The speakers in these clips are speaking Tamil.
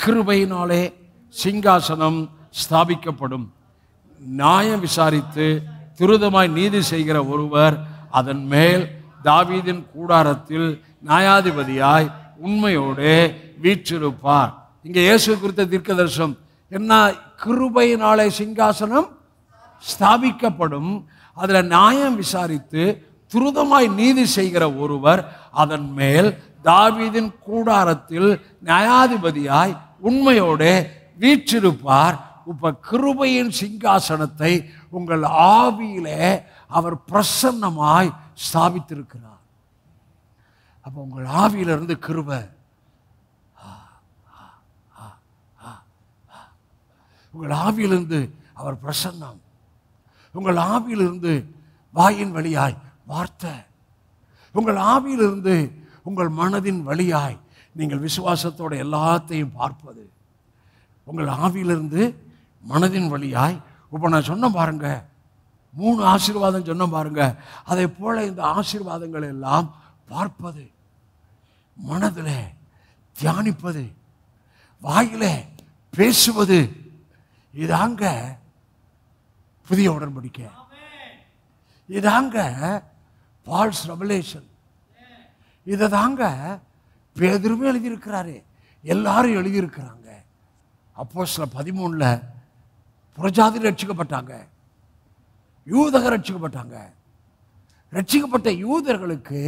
கிருபையினாலே சிங்காசனம் ஸ்தாபிக்கப்படும் நியாயம் விசாரித்து துரிதமாய் நீதி செய்கிற ஒருவர் அதன் மேல் தாவீதின் கூடாரத்தில் நியாயாதிபதியாய் உண்மையோடு வீற்றிருப்பார் இங்கே இயேசு குறித்த தீர்க்கதர்சனம் என்ன கிருபையினாலே சிங்காசனம் ஸ்தாபிக்கப்படும் அதில் நியாயம் விசாரித்து துரிதமாய் நீதி செய்கிற ஒருவர் அதன் மேல் தாவீதின் கூடாரத்தில் நியாயாதிபதியாய் உண்மையோடு வீற்றிருப்பார் இப்ப கிருபையின் சிங்காசனத்தை உங்கள் ஆவியிலே அவர் பிரசன்னமாய் ஸ்தாபித்திருக்கிறார் அப்போ உங்கள் ஆவியிலிருந்து கிருபை உங்கள் ஆவியிலிருந்து அவர் பிரசன்னம் உங்கள் ஆவியிலிருந்து வாயின் வழியாய் வார்த்தை உங்கள் ஆவியிலிருந்து உங்கள் மனதின் வழியாய் நீங்கள் விசுவாசத்தோட எல்லாத்தையும் பார்ப்பது உங்கள் ஆவியிலிருந்து மனதின் வழியாய் இப்போ நான் சொன்ன பாருங்க மூணு ஆசீர்வாதம் சொன்ன பாருங்க அதை போல இந்த ஆசீர்வாதங்கள் எல்லாம் பார்ப்பது மனதில் தியானிப்பது வாயிலே பேசுவது இதாங்க புதிய உடன்படிக்கை இதாங்க பால்ஸ் ரெவலேஷன் இதை தாங்க பேதருமே எழுதியிருக்கிறாரு எல்லாரும் எழுதியிருக்கிறாங்க அப்போ சில பதிமூணில் புறஜாதி ரட்சிக்கப்பட்டாங்க யூதக ரட்சிக்கப்பட்டாங்க ரட்சிக்கப்பட்ட யூதர்களுக்கு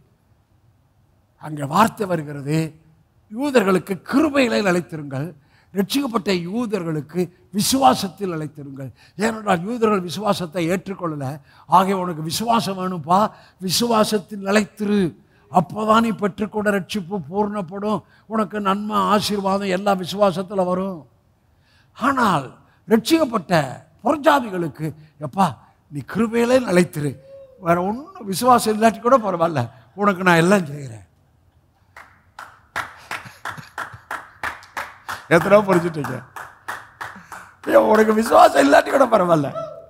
அங்கே வார்த்தை வருகிறது யூதர்களுக்கு கிருபைகளை அழைத்திருங்கள் ரட்சிக்கப்பட்ட யூதர்களுக்கு விசுவாசத்தில் அழைத்திருங்கள் ஏனென்றால் யூதர்கள் விசுவாசத்தை ஏற்றுக்கொள்ளலை ஆகிய உனக்கு விசுவாசம் வேணும்ப்பா விசுவாசத்தில் நிலைத்திரு அப்போதான் நீ பெற்றுக்கொண்ட ரட்சிப்பு பூர்ணப்படும் உனக்கு நன்மை ஆசீர்வாதம் எல்லா விசுவாசத்தில் வரும் ஆனால் ரட்சிக்கப்பட்ட புறஜாதிகளுக்கு எப்பா நீ கிருபையிலே நிலைத்திரு வேற ஒன்றும் விசுவாசம் இல்லாட்டி கூட பரவாயில்ல உனக்கு நான் எல்லாம் செய்கிறேன் எத்தனை புரிஞ்சுட்டீங்க ஐயோ, உனக்கு விசுவாசம் இல்லாட்டி கூட பரவாயில்ல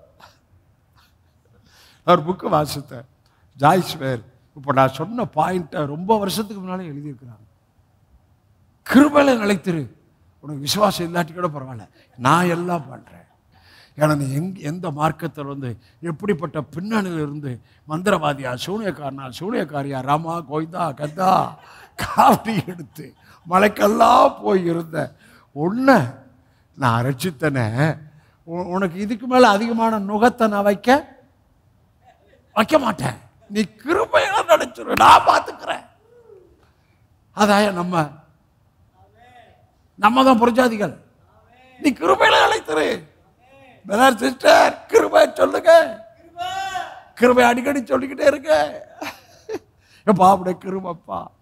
ஒரு புக்கு வாசித்தேன் ஜாய்ஸ் வேர் இப்போ நான் சொன்ன பாயிண்ட்டை ரொம்ப வருஷத்துக்கு முன்னாலே எழுதியிருக்கிறாங்க கிருபையில நிலைத்திரு உனக்கு விசுவாசம் இல்லாட்டி கூட பரவாயில்ல நான் எல்லாம் பண்ணுறேன் ஏன்னா நீ எங் எந்த மார்க்கத்தில் வந்து எப்படிப்பட்ட பின்னணியில் இருந்து மந்திரவாதியா சூனியக்காரனா சூனியக்காரியா ராமா கோய்தா கத்தா காவடி எடுத்து மலைக்கெல்லாம் போய் இருந்த ஒன்று நான் ரட்சித்தனே உ- உனக்கு இதுக்கு மேலே அதிகமான நுகத்தை நான் வைக்க வைக்க மாட்டேன் நீ கிருபையாக நினைச்சிரு நான் பார்த்துக்கிறேன் அதாய நம்ம நம்ம தான் புரஜாதிகள் நீ கிருபையில அழைத்துரு பிரதர் சிஸ்டர் கிருபை சொல்லுங்க கிருபை அடிக்கடி சொல்லிக்கிட்டே இருக்க எப்பா அப்படியே கிருபப்பா